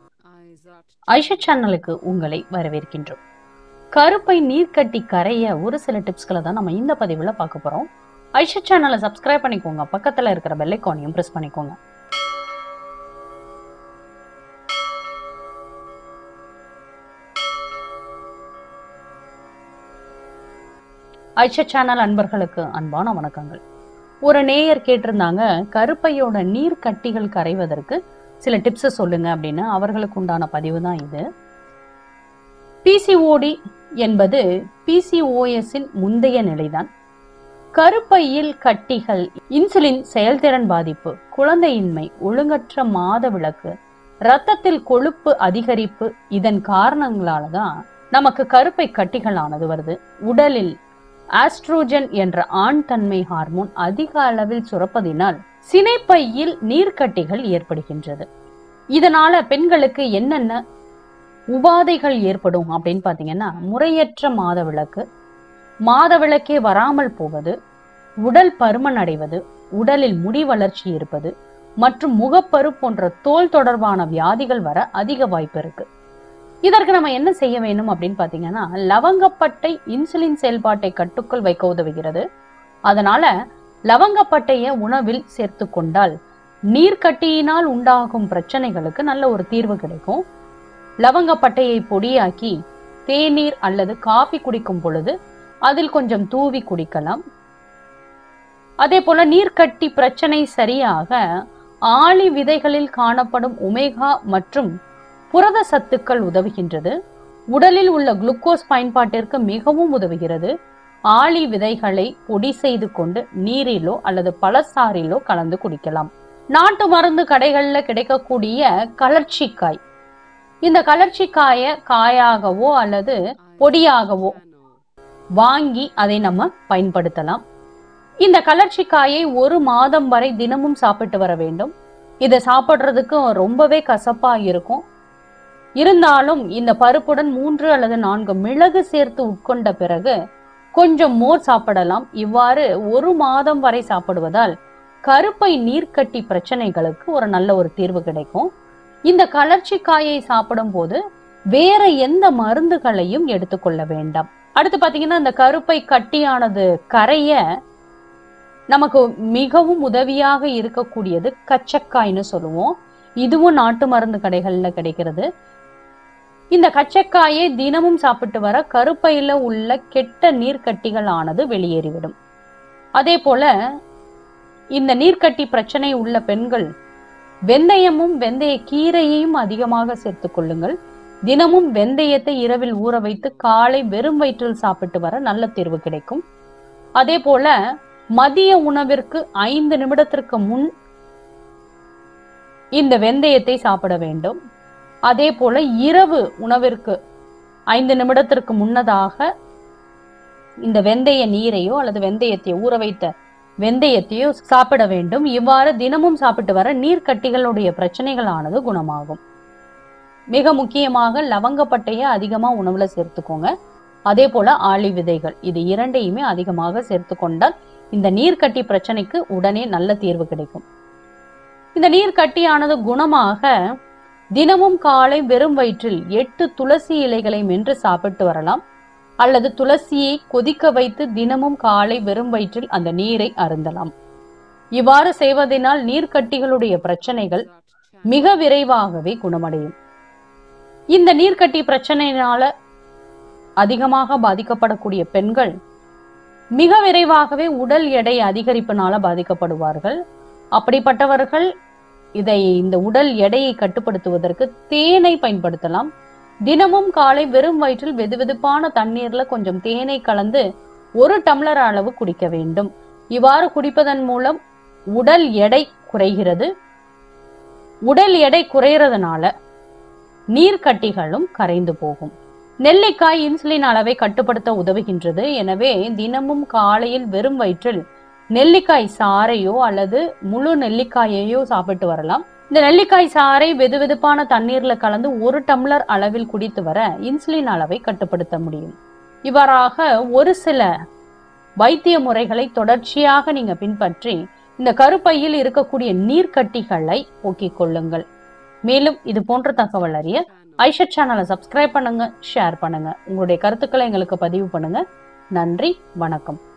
ஐஷா சேனலுக்கு உங்களை வரவேற்கின்றோம் கருப்பை நீர்க்கட்டி கரைய ஒரு சில டிப்ஸ்களை தான் நம்ம இந்த பதிவுல பார்க்க போறோம் ஐஷா சேனலை சப்ஸ்கிரைப் பண்ணிக்கோங்க பக்கத்துல இருக்கிற பெல்லைக்கானையும் பிரஸ் பண்ணிக்கோங்க ஐஷா சேனல் அன்பர்களுக்கு அன்பான வணக்கங்கள் ஒரு நேயர் கேட்டிருந்தாங்க கருப்பையோட நீர் கட்டிகள் கரைவதற்கு சில டிப்ஸ் சொல்லுங்க அப்படின்னு அவர்களுக்கு உண்டான பதிவு தான் இது பிசிஓடி என்பது பிசிஓஎஸின் முந்தைய நிலைதான் கருப்பையில் கட்டிகள் இன்சுலின் செயல்திறன் பாதிப்பு குழந்தையின்மை ஒழுங்கற்ற மாத விளக்கு ரத்தத்தில் கொழுப்பு அதிகரிப்பு இதன் காரணங்களால தான் நமக்கு கருப்பை கட்டிகளானது வருது உடலில் ஆஸ்ட்ரோஜன் என்ற ஆண் தன்மை ஹார்மோன் அதிக அளவில் சுரப்பதினால் சினைப்பையில் நீர்க்கட்டிகள் ஏற்படுகின்றது இதனால பெண்களுக்கு என்னென்ன உபாதைகள் ஏற்படும் அப்படின்னு பாத்தீங்கன்னா முறையற்ற மாதவிளக்கு மாதவிளக்கே வராமல் போவது உடல் பருமன் அடைவது உடலில் முடி வளர்ச்சி இருப்பது மற்றும் முகப்பரு போன்ற தோல் தொடர்பான வியாதிகள் வர அதிக வாய்ப்பு இருக்கு இதற்கு நம்ம என்ன செய்ய வேண்டும் அப்படின்னு பாத்தீங்கன்னா லவங்கப்பட்டை இன்சுலின் செயல்பாட்டை கட்டுக்குள் வைக்க உதவுகிறது அதனால லவங்கப்பட்டைய உணவில் சேர்த்து கொண்டால் நீர்க்கட்டியினால் உண்டாகும் பிரச்சனைகளுக்கு நல்ல ஒரு தீர்வு கிடைக்கும் லவங்கப்பட்டையை பொடியாக்கி தேநீர் அல்லது காபி குடிக்கும் பொழுது அதில் கொஞ்சம் தூவி குடிக்கலாம் அதே போல நீர்க்கட்டி பிரச்சனை சரியாக ஆளி விதைகளில் காணப்படும் ஒமேகா மற்றும் புரத சத்துக்கள் உதவுகின்றது உடலில் உள்ள குளுக்கோஸ் பயன்பாட்டிற்கு மிகவும் உதவுகிறது ஆளி விதைகளை பொடி செய்து கொண்டு நீரிலோ அல்லது பழச்சாறிலோ கலந்து குடிக்கலாம் நாட்டு மருந்து கடைகள்ல கிடைக்கக்கூடிய கலர்ச்சிக்காய் இந்த கலர்ச்சிக்காய காயாகவோ அல்லது பொடியாகவோ வாங்கி அதை நம்ம பயன்படுத்தலாம் இந்த கலர்ச்சிக்காயை ஒரு மாதம் வரை தினமும் சாப்பிட்டு வர வேண்டும் இதை சாப்பிடுறதுக்கு ரொம்பவே கசப்பா இருக்கும் இருந்தாலும் இந்த பருப்புடன் மூன்று அல்லது நான்கு மிளகு சேர்த்து உட்கொண்ட பிறகு கொஞ்சம் மோர் சாப்பிடலாம் இவ்வாறு ஒரு மாதம் வரை சாப்பிடுவதால் கருப்பை நீர்க்கட்டி பிரச்சனைகளுக்கு ஒரு நல்ல ஒரு தீர்வு கிடைக்கும் இந்த கலர்ச்சிக்காயை சாப்பிடும் போது வேற எந்த மருந்துகளையும் எடுத்துக்கொள்ள வேண்டாம் அடுத்து பாத்தீங்கன்னா இந்த கருப்பை கட்டியானது கரைய நமக்கு மிகவும் உதவியாக இருக்கக்கூடியது கச்சக்காய்னு சொல்லுவோம் இதுவும் நாட்டு மருந்து கடைகள்ல கிடைக்கிறது இந்த கச்சக்காயை தினமும் சாப்பிட்டு வர கருப்பையில உள்ள கெட்ட நீர்க்கட்டிகள் ஆனது வெளியேறிவிடும் அதே போல இந்த நீர்க்கட்டி பிரச்சனை உள்ள பெண்கள் வெந்தயமும் வெந்தய கீரையையும் அதிகமாக சேர்த்துக் கொள்ளுங்கள் தினமும் வெந்தயத்தை இரவில் ஊற வைத்து காலை வெறும் வயிற்றில் சாப்பிட்டு வர நல்ல தீர்வு கிடைக்கும் அதே போல மதிய உணவிற்கு ஐந்து நிமிடத்திற்கு முன் இந்த வெந்தயத்தை சாப்பிட வேண்டும் அதே போல இரவு உணவிற்கு ஐந்து நிமிடத்திற்கு முன்னதாக இந்த வெந்தய நீரையோ அல்லது வெந்தயத்தையோ ஊற வைத்த வெந்தயத்தையோ சாப்பிட வேண்டும் இவ்வாறு தினமும் சாப்பிட்டு வர நீர்க்கட்டிகளுடைய பிரச்சனைகளானது குணமாகும் மிக முக்கியமாக லவங்கப்பட்டையை அதிகமா உணவுல சேர்த்துக்கோங்க அதே போல ஆளி விதைகள் இது இரண்டையுமே அதிகமாக சேர்த்து கொண்டால் இந்த நீர்க்கட்டி பிரச்சனைக்கு உடனே நல்ல தீர்வு கிடைக்கும் இந்த நீர்க்கட்டியானது குணமாக தினமும் காலை வெறும் வயிற்றில் எட்டு துளசி இலைகளை மென்று சாப்பிட்டு வரலாம் அல்லது துளசியை கொதிக்க வைத்து தினமும் காலை வெறும் வயிற்றில் அந்த நீரை அருந்தலாம் இவ்வாறு செய்வதனால் நீர்க்கட்டிகளுடைய பிரச்சனைகள் மிக விரைவாகவே குணமடையும் இந்த நீர்க்கட்டி பிரச்சனையினால அதிகமாக பாதிக்கப்படக்கூடிய பெண்கள் மிக விரைவாகவே உடல் எடை அதிகரிப்பினால பாதிக்கப்படுவார்கள் அப்படிப்பட்டவர்கள் இதை இந்த உடல் எடையை கட்டுப்படுத்துவதற்கு தேனை பயன்படுத்தலாம் தினமும் காலை வெறும் வயிற்றில் வெதுவெதுப்பான தண்ணீர்ல கொஞ்சம் தேனை கலந்து ஒரு டம்ளர் அளவு குடிக்க வேண்டும் இவ்வாறு குடிப்பதன் மூலம் உடல் எடை குறைகிறது உடல் எடை குறையறதுனால நீர்க்கட்டிகளும் கரைந்து போகும் நெல்லிக்காய் இன்சுலின் அளவை கட்டுப்படுத்த உதவுகின்றது எனவே தினமும் காலையில் வெறும் வயிற்றில் நெல்லிக்காய் சாறையோ அல்லது முழு நெல்லிக்காயையோ சாப்பிட்டு வரலாம் இந்த நெல்லிக்காய் சாறை வெதுவெதுப்பான தண்ணீர்ல கலந்து ஒரு டம்ளர் அளவில் குடித்து வர இன்சுலின் அளவை கட்டுப்படுத்த முடியும் இவ்வாறாக ஒரு சில வைத்திய முறைகளை தொடர்ச்சியாக நீங்க பின்பற்றி இந்த கருப்பையில் இருக்கக்கூடிய நீர்க்கட்டிகளை போக்கிக் கொள்ளுங்கள் மேலும் இது போன்ற தகவல் அறிய ஐஷட் சேனலை சப்ஸ்கிரைப் பண்ணுங்க ஷேர் பண்ணுங்க உங்களுடைய கருத்துக்களை எங்களுக்கு பதிவு பண்ணுங்க நன்றி வணக்கம்